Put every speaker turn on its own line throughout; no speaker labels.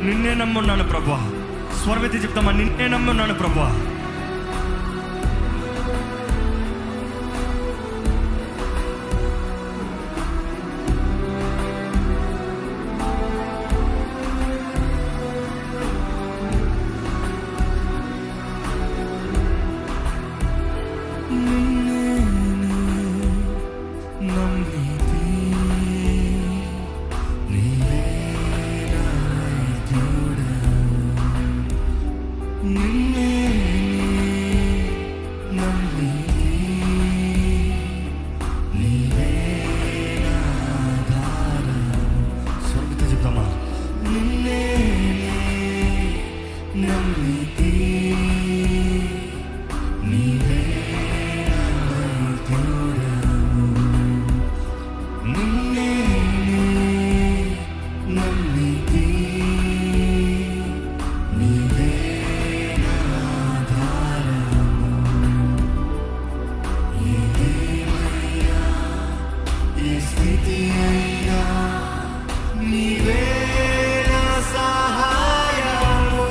నిన్నే నమ్మున్నాను ప్రభా స్వరమెత్తి చెప్తామా నిన్నే నమ్మున్నాను ప్రభా స్వరమెత్తి చెప్తామా నిన్నే నమ్మితే నీవే నిన్నే నమ్మితే నీవే ఈ స్థితి అయినా నీవే నా సహాయము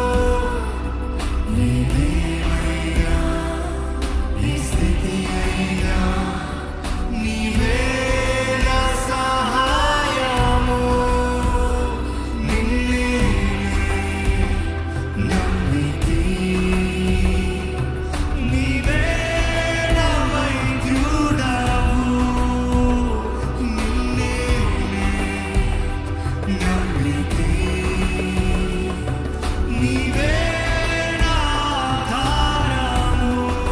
నీవేమయ్యా ఈ స్థితి అయినా నీవే నా సహాయము నిన్నే నమ్మితే నీవే నా వైద్యుడవు నిన్నే నమ్మితే నీవే నా ఆధారము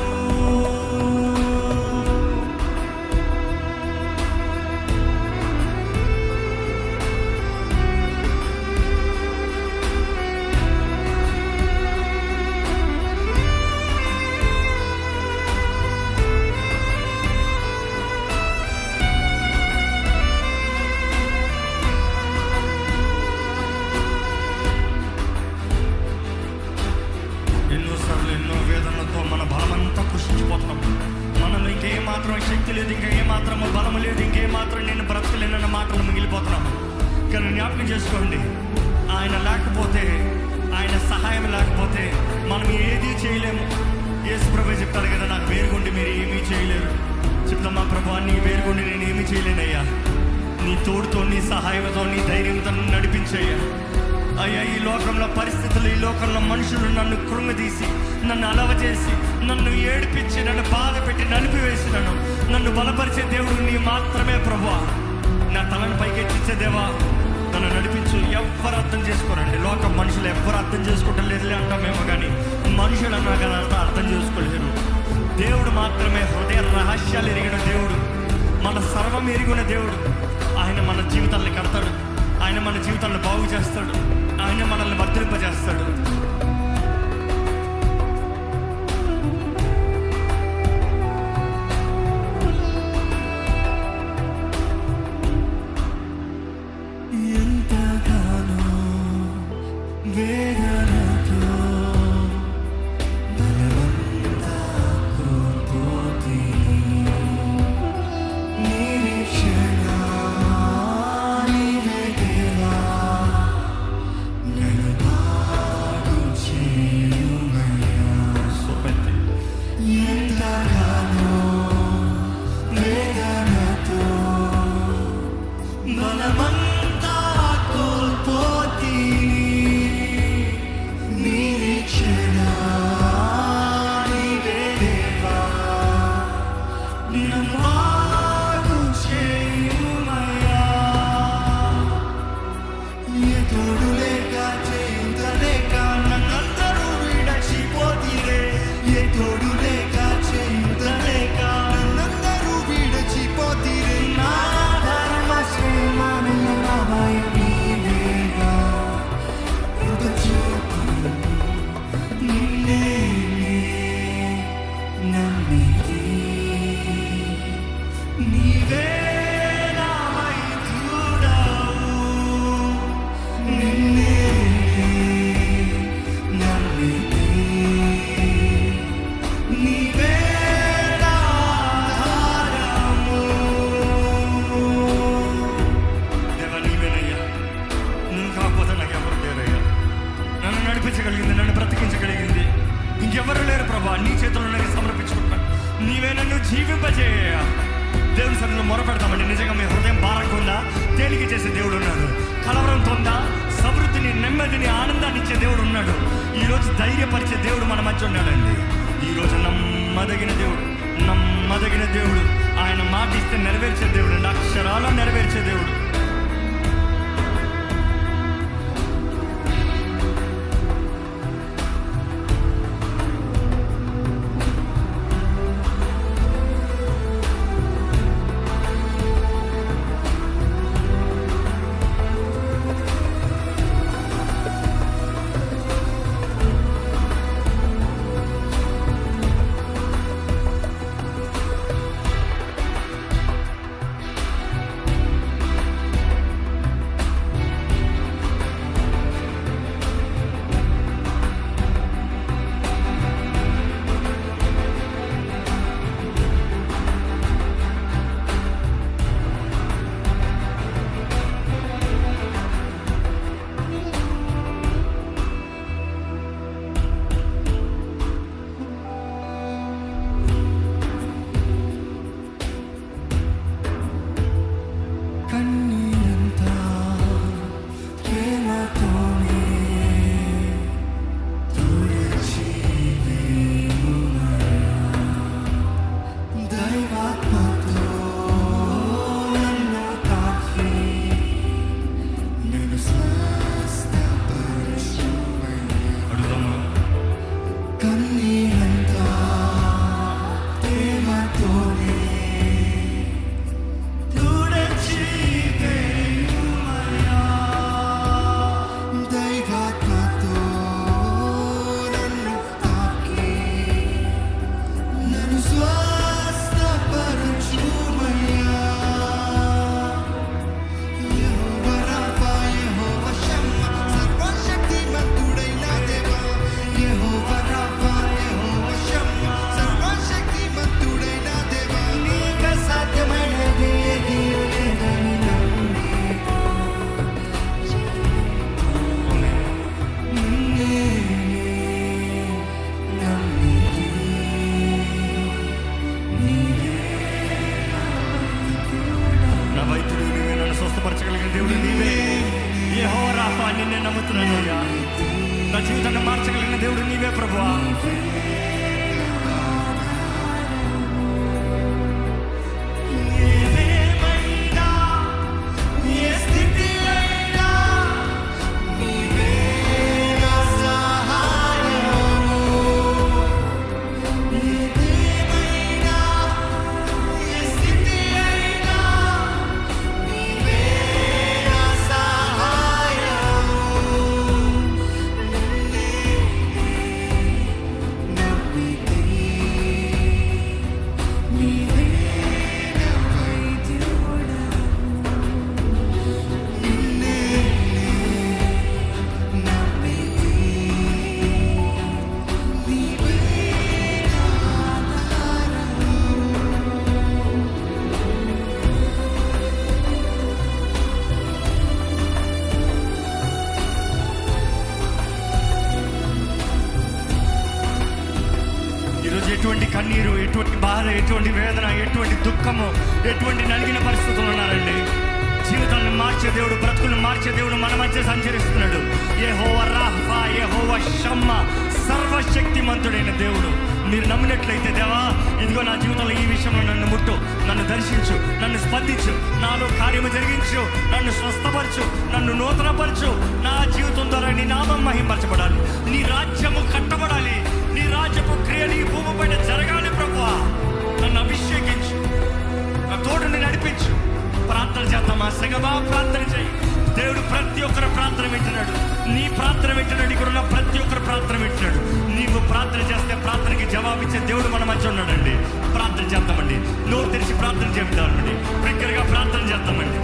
ఎన్నోసార్లు ఎన్నో వేదనలతో మన బలమంతా కృషించిపోతున్నాం మనలో ఇంకే మాత్రం శక్తి లేదు ఇంకా ఏ మాత్రం బలం లేదు ఇంకే మాత్రం నేను బ్రతకలేనన్న మాటలు మిగిలిపోతున్నాం కానీ జ్ఞాపకం చేసుకోండి ఆయన లేకపోతే ఆయన సహాయం లేకపోతే మనం ఏది చేయలేము యేసు ప్రభు చెప్తాడు కదా నాకు వేరుగుండి మీరు ఏమీ చేయలేరు చెప్తామా ప్రభు నీ వేరుగుండి నేను ఏమీ చేయలేనయ్యా నీ తోడుతో నీ సహాయంతో నీ ధైర్యంతో నన్ను నడిపించయ్యా అయ్యా ఈ లోకంలో పరిస్థితులు ఈ లోకంలో మనుషులు నన్ను కృంగదీసి నన్ను అలవ చేసి నన్ను ఏడిపించి నన్ను బాధ పెట్టి నలిపివేసినాను నన్ను బలపరిచే దేవుడు నీ మాత్రమే ప్రభా నా తలను పైకెత్తించే దేవా నన్ను నడిపించు ఎవ్వరు అర్థం చేసుకోరండి లోకం మనుషులు ఎవ్వరు అర్థం చేసుకోవటం లేదులే అంటామేమో కానీ మనుషులు అన్నా కానీ అంతా అర్థం చేసుకోలేరు దేవుడు మాత్రమే హృదయ రహస్యాలు ఎరిగిన దేవుడు మన సర్వం ఎరిగిన దేవుడు ఆయన మన జీవితాన్ని కడతాడు ఆయన మన జీవితాలను బాగు చేస్తాడు ఆయన మనల్ని వర్తింపజేస్తాడు ఎంతగానో వేదనతో బలవంతా కోల్పోతే నిరీక్షణ నీవే దేవా నన్ను బాగు చేయుమయ్యా ఎంతగానో వేదనతో బలమంతా కోల్పోతీ నిరీక్షణ నీవే దేవా నిన్ను బాగు చేయుమయ్యా ఏ తోడు లేక చేయుత లేక నన్నందరూ విడచిపోతీరే ఏ తోడు లేక చేయుత లేక నన్నందరూ విడచిపోతీరే నా ధర్మ శ్రీమానయ్య నా భయం నీవేగా కృప చూపు నిన్నే నమ్మితే నీవే నా వైద్యుడవు నిన్నే నడిపించగలిగింది నన్ను బ్రతికించగలిగింది ఇంకెవరు లేరు ప్రభా నీ చేతుల్లో నాకు సమర్పించుకుంటాను నీవే నన్ను జీవింపజేయ దేవుని సన్నిధిలో మొరపెడతామండి నిజంగా మీ హృదయం భారంగా ఉందా తేలిక చేసే దేవుడు ఉన్నాడు కలవరంతో ఉందా సమృద్ధిని నెమ్మదిని ఆనందాన్ని ఇచ్చే దేవుడు ఉన్నాడు ఈరోజు ధైర్యపరిచే దేవుడు మన మధ్య ఉన్నాడండి ఈరోజు నమ్మదగిన దేవుడు నమ్మదగిన దేవుడు ఆయన మాట ఇస్తే నెరవేర్చే దేవుడు అండి అక్షరాల నెరవేర్చే దేవుడు కన్నీరంతా ప్రేమతోనే తుడిచి దైవాత్మతో నన్ను తాకి నేను అడుగుదామా కన్నీరంతా ప్రేమతోనే తుడచి వేయుమయా దైవాత్మతో నన్ను తాకి నన్ను స్వస్థపరచుమయ్యా యెహోవా రాఫా, యెహోవా షమ్మా, సర్వశక్తిమంతుడైన దేవా. యెహోవా రాఫా, యెహోవా షమ్మా, సర్వశక్తిమంతుడైన దేవా. నీకు సాధ్యమైనది ఏదీ లేదని నమ్మినా. నిన్నే నమ్మితి. నా వైద్యుడు నీవే నన్ను స్వస్థపరచగలిగిన దేవుడు నీవే యెహో రాఫా నిన్నే నమ్ముతున్నాను అయ్యా నా జీవితాన్ని మార్చగలిగిన దేవుడు నీవే ప్రభువా ఏదేమైనా, ఏ స్థితి అయినా, నీవే నా సహాయము. ఏదేమైనా, ఏ స్థితి అయినా, నీవే నా సహాయము. నమ్మితి నీవే నా వైద్యుడా. నిన్నే నమ్మితి నీవే నా ఆధారము. ఈరోజు ఎటువంటి కన్నీరు ఎటువంటి బాధ ఎటువంటి వేదన ఎటువంటి దుఃఖము ఎటువంటి నలిగిన పరిస్థితులు ఉన్నారండి జీవితాలను మార్చే దేవుడు బ్రతుకులను మార్చే దేవుడు మన మధ్య సంచరిస్తున్నాడు ఏ హోవ రాఫా ఏ హోవ షమ్మ సర్వశక్తిమంతుడైన దేవుడు మీరు నమ్మినట్లయితే దేవా ఇదిగో నా జీవితంలో ఈ విషయంలో నన్ను ముట్టు నన్ను దర్శించు నన్ను స్పందించు నాలో కార్యము జరిగించు నన్ను స్వస్థపరచు నన్ను నూతనపరచు నా జీవితం ద్వారా నీ నామం మహింపరచబడాలి నీ రాజ్యము కట్టబడాలి నీ రాజ్యపు క్రియలు ఈ భూమి పైన జరగాలి ప్రభువా నన్ను అభిషేకించు నా తోడుని నడిపించు ప్రార్థన చేద్దామా సగమా ప్రార్థన చేయి దేవుడు ప్రతి ఒక్కరు ప్రార్థన వింటున్నాడు నీ ప్రార్థన వింటున్నాడు ఇక్కడ ఉన్న ప్రతి ఒక్కరు ప్రార్థన వింటున్నాడు నీవు ప్రార్థన చేస్తే ప్రార్థనకి జవాబిచ్చే దేవుడు మన మధ్య ఉన్నాడండి ప్రార్థన చేద్దామండి నోరు తెరిచి ప్రార్థన చేద్దామండి బిగ్గరగా ప్రార్థన చేద్దామండి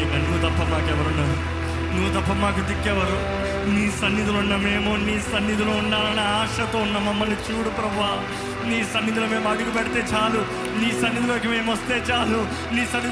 ఇక నువ్వు తప్ప మాకెవరున్నారు నువ్వు తప్ప మాకు దిక్కెవరు నీ సన్నిధిలో ఉన్న మేము నీ సన్నిధిలో ఉండాలనే ఆశతో ఉన్న మమ్మల్ని చూడు ప్రభా నీ సన్నిధిలో మేము అడుగు పెడితే చాలు నీ సన్నిధిలోకి మేము వస్తే చాలు నీ సన్నిధి